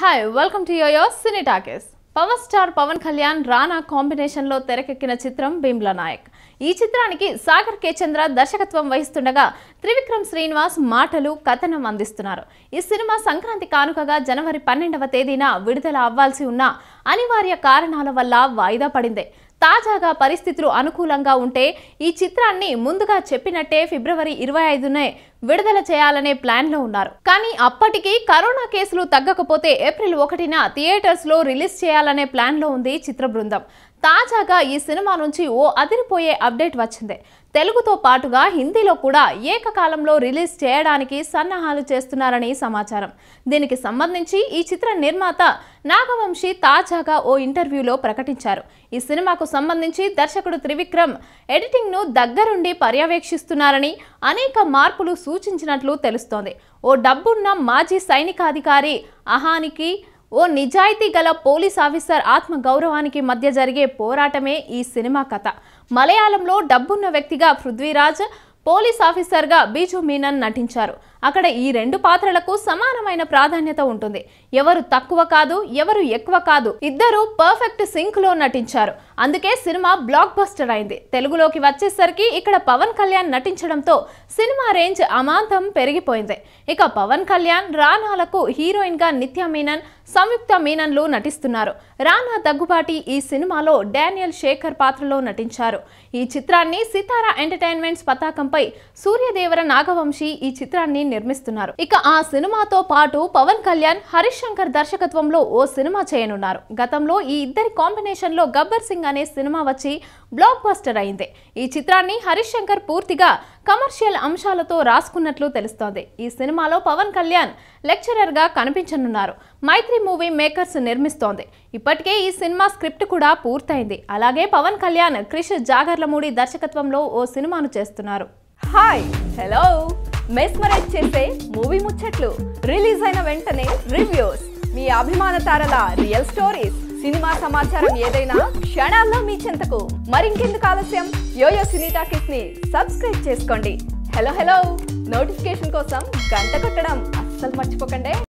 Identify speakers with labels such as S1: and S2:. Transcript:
S1: hi welcome to YoYo cine talkies power star Pawan Kalyan Rana కాంబినేషన్లో తెరకెక్కిన చిత్రం భీమ్లా నాయక్ ఈ చిత్రానికి సాగర్ కే చంద్ర దర్శకత్వం వహిస్తుండగా త్రివిక్రమ్ శ్రీనివాస్ మాటలు కథనం అందిస్తున్నారు ఈ సినిమా సంక్రాంతి కానుకగా జనవరి పన్నెండవ తేదీన విడుదల అవ్వాల్సి ఉన్న అనివార్య కారణాల వల్ల వాయిదా పడింది తాజాగా పరిస్థితులు అనుకూలంగా ఉంటే ఈ చిత్రాన్ని ముందుగా చెప్పినట్టే ఫిబ్రవరి ఇరవై ఐదునే విడుదల చేయాలనే ప్లాన్లో ఉన్నారు కానీ అప్పటికి కరోనా కేసులు తగ్గకపోతే ఏప్రిల్ ఒకటిన థియేటర్స్లో రిలీజ్ చేయాలనే ప్లాన్లో ఉంది చిత్ర బృందం తాజాగా ఈ సినిమా నుంచి ఓ అదిరిపోయే అప్డేట్ వచ్చింది తెలుగుతో పాటుగా హిందీలో కూడా ఏకకాలంలో రిలీజ్ చేయడానికి సన్నాహాలు చేస్తున్నారని సమాచారం దీనికి సంబంధించి ఈ చిత్ర నిర్మాత నాగవంశీ తాజాగా ఓ ఇంటర్వ్యూలో ప్రకటించారు ఈ సినిమాకు సంబంధించి దర్శకుడు త్రివిక్రమ్ ఎడిటింగ్ను దగ్గరుండి పర్యవేక్షిస్తున్నారని అనేక మార్పులు సూచించినట్లు తెలుస్తోంది ఓ డబ్బున్న మాజీ సైనికాధికారి అహానికి ఓ నిజాయితీ గల పోలీస్ ఆఫీసర్ ఆత్మ గౌరవానికి మధ్య జరిగే పోరాటమే ఈ సినిమా కథ మలయాళంలో డబ్బున్న వ్యక్తిగా పృథ్వీరాజ్ పోలీస్ ఆఫీసర్గా బీజు మీనన్ నటించారు అక్కడ ఈ రెండు పాత్రలకు సమానమైన ప్రాధాన్యత ఉంటుంది ఎవరు తక్కువ కాదు ఎవరు ఎక్కువ కాదు ఇద్దరు పర్ఫెక్ట్ సింక్ లో నటించారు అందుకే సినిమా బ్లాక్ బస్టర్ అయింది తెలుగులోకి వచ్చేసరికి ఇక్కడ పవన్ కళ్యాణ్ నటించడంతో సినిమా రేంజ్ అమాంతం పెరిగిపోయింది ఇక పవన్ కళ్యాణ్ రానాలకు హీరోయిన్ గా నిత్య మీనన్ సంయుక్త మీనన్లు నటిస్తున్నారు రానా దగ్గుబాటి ఈ సినిమాలో డానియల్ శేఖర్ పాత్రలో నటించారు ఈ చిత్రాన్ని సితారా ఎంటర్టైన్మెంట్స్ పతాకంపై సూర్యదేవర నాగవంశీ ఈ చిత్రాన్ని నిర్మిస్తున్నారు ఇక ఆ సినిమాతో పాటు పవన్ కళ్యాణ్ హరీష్ శంకర్ దర్శకత్వంలో ఓ సినిమా చేయనున్నారు గతంలో ఈ ఇద్దరి కాంబినేషన్ లో గబ్బర్ సింగ్ అనే సినిమా వచ్చి బ్లాక్ బస్టర్ అయింది ఈ చిత్రాన్ని హరీష్ శంకర్ పూర్తిగా కమర్షియల్ అంశాలతో రాసుకున్నట్లు తెలుస్తోంది ఈ సినిమాలో పవన్ కళ్యాణ్ లెక్చరర్ గా కనిపించనున్నారు మైత్రి మూవీ మేకర్స్ నిర్మిస్తోంది ఇప్పటికే ఈ సినిమా స్క్రిప్ట్ కూడా పూర్తయింది అలాగే పవన్ కళ్యాణ్ క్రిష్ జాగర్లమూడి దర్శకత్వంలో ఓ సినిమాను చేస్తున్నారు
S2: హాయ్ హలో మెస్మరైజ్ చేసే మూవీ ముచ్చట్లు రిలీజ్ అయిన వెంటనే రివ్యూస్ మీ అభిమాన తారల రియల్ స్టోరీస్ సినిమా సమాచారం ఏదైనా క్షణాల్లో మీ చెంతకు మరింకెందుకు ఆలస్యం యోయో సినీ టాకీస్ ని సబ్స్క్రైబ్ చేసుకోండి హలో హలో నోటిఫికేషన్ కోసం గంట కొట్టడం అస్సలు మర్చిపోకండి